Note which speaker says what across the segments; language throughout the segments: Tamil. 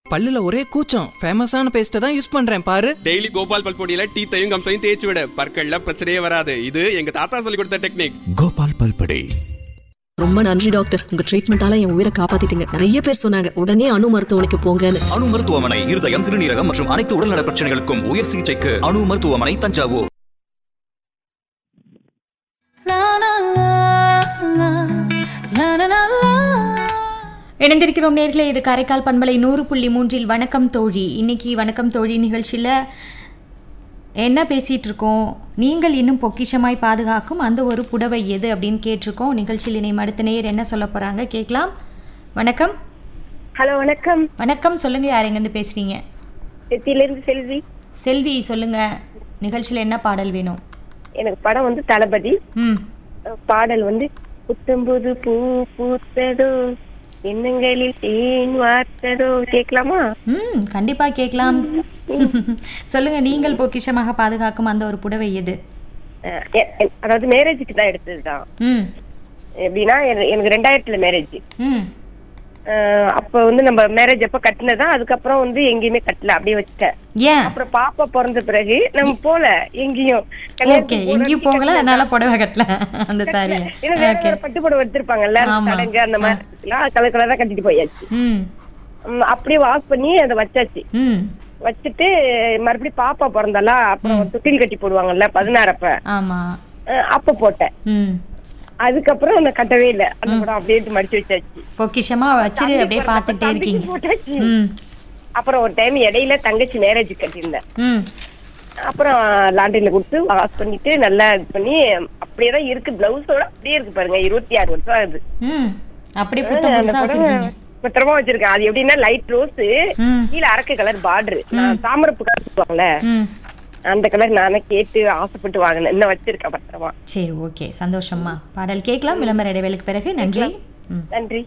Speaker 1: பல்லுல ஒரே கூச்சம் ஃபேமஸான பேஸ்ட்டை தான் யூஸ் பண்றேன் பாரு
Speaker 2: டெய்லி கோபால் பல்பொடியில டீத்தையும் கம்சையும் தேய்ச்சி விட பற்கள்ல பிரச்சனையே வராது இது எங்க தாத்தா சொல்லி கொடுத்த டெக்னிக்
Speaker 3: கோபால் பல்படை
Speaker 4: ரொம்ப நன்றி டாக்டர் உங்க ட்ரீட்மெண்டால என் உயிரை காப்பாத்திட்டீங்க நிறைய பேர் சொன்னாங்க உடனே அணு மருத்துவமனைக்கு போங்கன்னு
Speaker 5: அணு மருத்துவமனை இருதயம் சிறுநீரகம் மற்றும் அனைத்து உடல்நல பிரச்சனைகளுக்கும் உயர் சிகிச்சைக்கு அணு மருத்துவமனை தஞ்சாவூர்
Speaker 6: இணைந்திருக்கிறோம் நேர்களே இது காரைக்கால் பண்பலை நூறு புள்ளி மூன்றில் வணக்கம் தோழி இன்னைக்கு வணக்கம் தோழி நிகழ்ச்சியில் என்ன பேசிகிட்டு இருக்கோம் நீங்கள் இன்னும் பொக்கிஷமாய் பாதுகாக்கும் அந்த ஒரு புடவை எது அப்படின்னு கேட்டிருக்கோம் நிகழ்ச்சியில் இணையும் அடுத்த நேயர் என்ன சொல்ல போகிறாங்க கேட்கலாம் வணக்கம்
Speaker 7: ஹலோ வணக்கம்
Speaker 6: வணக்கம் சொல்லுங்கள் யார் எங்கேருந்து பேசுகிறீங்க
Speaker 7: திருச்சியிலிருந்து செல்வி
Speaker 6: செல்வி சொல்லுங்கள் நிகழ்ச்சியில் என்ன பாடல் வேணும்
Speaker 7: எனக்கு படம் வந்து தளபதி
Speaker 6: ம்
Speaker 7: பாடல் வந்து புத்தம்புது பூ பூத்ததோ எண்ணங்களில் தேன் வார்த்ததோ கேட்கலாமா
Speaker 6: ம் கண்டிப்பாக கேட்கலாம் சொல்லுங்கள் நீங்கள் பொக்கிஷமாக பாதுகாக்கும் அந்த ஒரு புடவை எது
Speaker 7: அஹ் எ- எ- அதாவது மேரேஜுக்கு தான் எடுத்ததுதான்
Speaker 6: ம்
Speaker 7: எப்படின்னா என- எனக்கு ரெண்டாயிரத்துல மேரேஜ்
Speaker 6: ம்
Speaker 7: அப்ப வந்து நம்ம மேரேஜ் அப்ப கட்டினதான் அதுக்கப்புறம் வந்து எங்கேயுமே கட்டல அப்படியே வச்சுட்டேன்
Speaker 6: ஏன்
Speaker 7: அப்புறம் பாப்பா பிறந்த பிறகு நம்ம போல எங்கேயும்
Speaker 6: ஓகே
Speaker 7: கல்யாணத்துக்கு
Speaker 6: எங்கேயும்
Speaker 7: போறதுக்கு
Speaker 6: போகல அதனால புடவை கட்டல அந்த சாரி
Speaker 7: ஏன்னா வேற
Speaker 6: ஓகே
Speaker 7: வேற பட்டு புடவை எடுத்திருப்பாங்கல்ல
Speaker 6: ஆமா.
Speaker 7: சடங்கு அந்த மாதிரி இருக்குல்ல, கலர் கலரா கட்டிட்டு போயாச்சு
Speaker 6: ம்
Speaker 7: ம், அப்படியே வாஷ் பண்ணி அதை வச்சாச்சு
Speaker 6: ம்
Speaker 7: வச்சுட்டு மறுபடியும் பாப்பா பிறந்தாலா அப்புறம் தொட்டில் கட்டி போடுவாங்கல்ல பதினாறப்ப
Speaker 6: ஆமா
Speaker 7: அஹ் அப்ப போட்டேன்
Speaker 6: ம்
Speaker 7: அதுக்கப்புறம் நான் கட்டவே இல்ல அந்த படம் அப்படியே எடுத்து மடிச்சு வச்சாச்சு
Speaker 6: பொக்கிஷமா வச்சுட்டு அப்படியே பார்த்துட்டே
Speaker 7: தம்பிக்கு
Speaker 6: இருக்கீங்க
Speaker 7: போட்டாச்சு
Speaker 6: ம்
Speaker 7: அப்புறம் ஒரு டைம் இடையில தங்கச்சி மேரேஜ் கட்டியிருந்தேன்
Speaker 6: ம்
Speaker 7: அப்புறம் லாண்டரியில கொடுத்து வாஷ் பண்ணிட்டு நல்லா இது பண்ணி அப்படியே தான் இருக்கு பிளவுஸோட அப்படியே இருக்கு பாருங்க இருபத்தி ஆறு வருஷம் ஆகுது
Speaker 6: ம் அப்படியே புத்தம்
Speaker 7: அந்த
Speaker 6: புதுசா
Speaker 7: புடவை
Speaker 6: வச்சிருக்கீங்க
Speaker 7: பத்திரமா வச்சிருக்கேன் அது எப்படின்னா லைட் ரோஸ்
Speaker 6: ம்
Speaker 7: கீழே அரக்கு கலர் பார்டர் தாமரப்பு கலர் சொல்லுவாங்கல்ல
Speaker 6: ம்
Speaker 7: அந்த கலர் நானே கேட்டு ஆசைப்பட்டு வாங்கினேன் இன்னும் வச்சிருக்கேன் பத்திரமா
Speaker 6: சரி ஓகே சந்தோஷம்மா பாடல் கேட்கலாம் விளம்பர இடைவேளைக்கு பிறகு நன்றி ம்
Speaker 7: நன்றி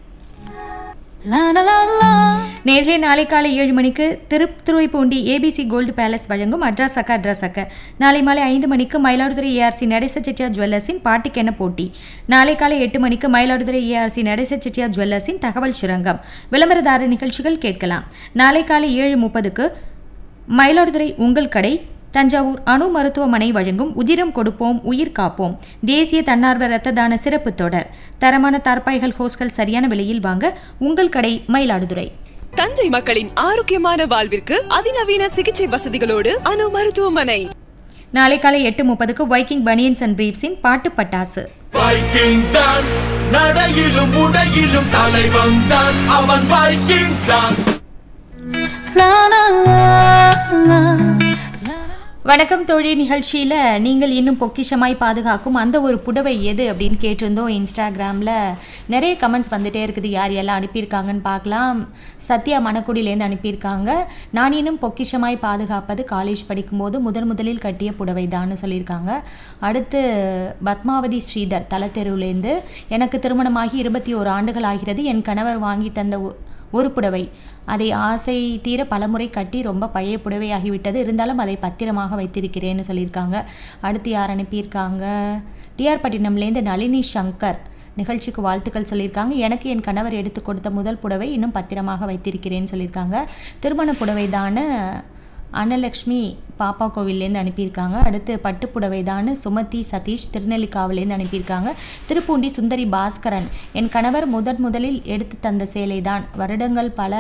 Speaker 6: நேர்களே நாளை காலை ஏழு மணிக்கு திருத்துறைப்பூண்டி ஏபிசி கோல்டு பேலஸ் வழங்கும் அட்ரஸ் அக்க அட்ரஸ் அக்க நாளை மாலை ஐந்து மணிக்கு மயிலாடுதுறை ஏஆர்சி நடேச செட்டியார் ஜுவல்லர்ஸின் பாட்டிக்கென போட்டி நாளை காலை எட்டு மணிக்கு மயிலாடுதுறை ஏஆர்சி நடேச செட்டியார் ஜுவல்லர்ஸின் தகவல் சுரங்கம் விளம்பரதார நிகழ்ச்சிகள் கேட்கலாம் நாளை காலை ஏழு முப்பதுக்கு மயிலாடுதுறை உங்கள் கடை தஞ்சாவூர் அணு மருத்துவமனை வழங்கும் உதிரம் கொடுப்போம் உயிர் காப்போம் தேசிய தன்னார்வ இரத்த தான சிறப்பு தொடர் தரமான தார்பாய்கள் ஹோஸ்கள் சரியான விலையில் வாங்க உங்கள் கடை மயிலாடுதுறை
Speaker 8: தஞ்சை மக்களின் ஆரோக்கியமான வாழ்விற்கு அதிநவீன சிகிச்சை வசதிகளோடு அணு மருத்துவமனை
Speaker 6: நாளை காலை எட்டு முப்பதுக்கு வைக்கிங் பனியன்ஸ் அண்ட் பிரீப்ஸின் பாட்டு பட்டாசு
Speaker 3: வைக்கிங் தான் நடையிலும் உடையிலும் தலைவன் தான் அவன் வைக்கிங் தான்
Speaker 6: வணக்கம் தோழி நிகழ்ச்சியில் நீங்கள் இன்னும் பொக்கிஷமாய் பாதுகாக்கும் அந்த ஒரு புடவை எது அப்படின்னு கேட்டிருந்தோம் இன்ஸ்டாகிராமில் நிறைய கமெண்ட்ஸ் வந்துட்டே இருக்குது யார் எல்லாம் அனுப்பியிருக்காங்கன்னு பார்க்கலாம் சத்யா மணக்குடியிலேருந்து அனுப்பியிருக்காங்க நான் இன்னும் பொக்கிஷமாய் பாதுகாப்பது காலேஜ் படிக்கும்போது முதன் முதலில் கட்டிய புடவை தான்னு சொல்லியிருக்காங்க அடுத்து பத்மாவதி ஸ்ரீதர் தலத்தெருவுலேருந்து எனக்கு திருமணமாகி இருபத்தி ஓரு ஆண்டுகள் ஆகிறது என் கணவர் வாங்கி தந்த ஒ- ஒரு புடவை அதை ஆசை தீர பலமுறை கட்டி ரொம்ப பழைய புடவையாகிவிட்டது இருந்தாலும் அதை பத்திரமாக வைத்திருக்கிறேன்னு சொல்லியிருக்காங்க அடுத்து யார் அனுப்பியிருக்காங்க டிஆர் பட்டினம்லேருந்து நளினி சங்கர் நிகழ்ச்சிக்கு வாழ்த்துக்கள் சொல்லியிருக்காங்க எனக்கு என் கணவர் எடுத்து கொடுத்த முதல் புடவை இன்னும் பத்திரமாக வைத்திருக்கிறேன்னு சொல்லியிருக்காங்க திருமண புடவை தான அன்னலக்ஷ்மி பாப்பா கோவில்லேருந்து அனுப்பியிருக்காங்க அடுத்து பட்டுப்புடவை தான் சுமதி சதீஷ் திருநெல்லிக்காவிலேருந்து அனுப்பியிருக்காங்க திருப்பூண்டி சுந்தரி பாஸ்கரன் என் கணவர் முதன் முதலில் எடுத்து தந்த சேலை தான் வருடங்கள் பல